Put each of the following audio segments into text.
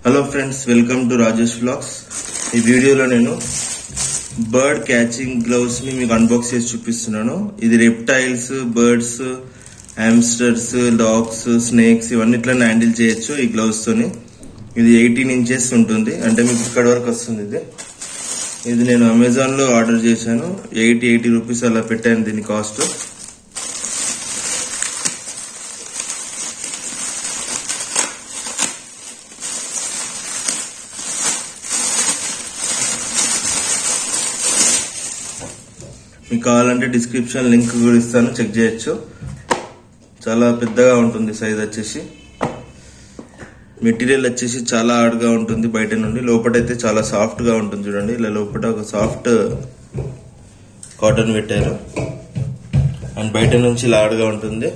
hello friends welcome to Rajesh vlogs ఈ వీడియోలో నేను బర్డ్ క్యాచింగ్ గ్లౌస్ ని మీకు అన్బాక్స్ చేసి చూపిస్తున్నాను ఇది reptiles birds hamsters dogs snakes ఇవన్నీ ఇట్లా హ్యాండిల్ చేయొచ్చు ఈ గ్లౌస్ తోని ఇది ఎయిటీన్ ఇంచెస్ ఉంటుంది అంటే మీకు ఇక్కడ వరకు వస్తుంది ఇది ఇది నేను అమెజాన్ లో ఆర్డర్ చేశాను ఎయిటీ ఎయిటీ రూపీస్ అలా పెట్టాను దీని కాస్ట్ మీకు కావాలంటే డిస్క్రిప్షన్ లింక్ కూడా ఇస్తాను చెక్ చేయొచ్చు చాలా పెద్దగా ఉంటుంది సైజ్ వచ్చేసి మెటీరియల్ వచ్చేసి చాలా హార్డ్గా ఉంటుంది బయట నుండి లోపటైతే చాలా సాఫ్ట్గా ఉంటుంది చూడండి ఇలా లోపల ఒక సాఫ్ట్ కాటన్ పెట్టారు అండ్ బయట నుంచి ఇలా హార్డ్గా ఉంటుంది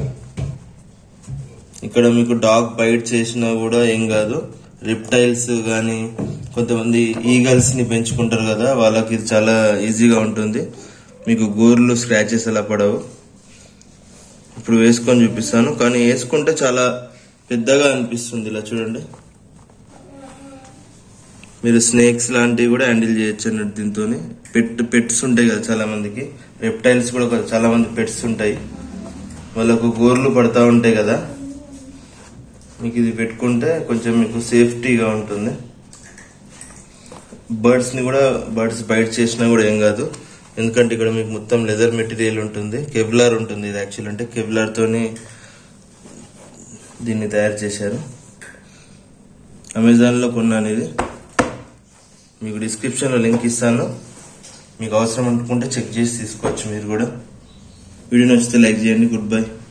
ఇక్కడ మీకు డాగ్ బైట్ చేసినా కూడా ఏం కాదు రిప్టైల్స్ కానీ కొంతమంది ఈగల్స్ ని పెంచుకుంటారు కదా వాళ్ళకి ఇది చాలా ఈజీగా ఉంటుంది మీకు గోర్లు స్క్రాచెస్ అలా పడవు ఇప్పుడు వేసుకొని చూపిస్తాను కానీ వేసుకుంటే చాలా పెద్దగా అనిపిస్తుంది ఇలా చూడండి మీరు స్నేక్స్ లాంటివి కూడా హ్యాండిల్ చేయొచ్చు అన్నట్టు దీంతో పెట్ పెట్స్ ఉంటాయి కదా చాలా మందికి రెప్టైల్స్ కూడా ఒక- చాలా మంది పెట్స్ ఉంటాయి వాళ్ళకు గోర్లు పడతా ఉంటాయి కదా మీకు ఇది పెట్టుకుంటే కొంచెం మీకు సేఫ్టీగా ఉంటుంది బర్డ్స్ ని కూడా బర్డ్స్ బైట్ చేసినా కూడా ఏం కాదు ఎందుకంటే ఇక్కడ మీకు మొత్తం లెదర్ మెటీరియల్ ఉంటుంది కెవ్లార్ ఉంటుంది ఇది యాక్చువల్ అంటే కెవ్లార్ తోని దీన్ని తయారు చేశారు అమెజాన్ లో కొన్నాను ఇది మీకు డిస్క్రిప్షన్ లో లింక్ ఇస్తాను మీకు అవసరం అనుకుంటే చెక్ చేసి తీసుకోవచ్చు మీరు కూడా వీడియో నచ్చితే లైక్ చేయండి గుడ్ బై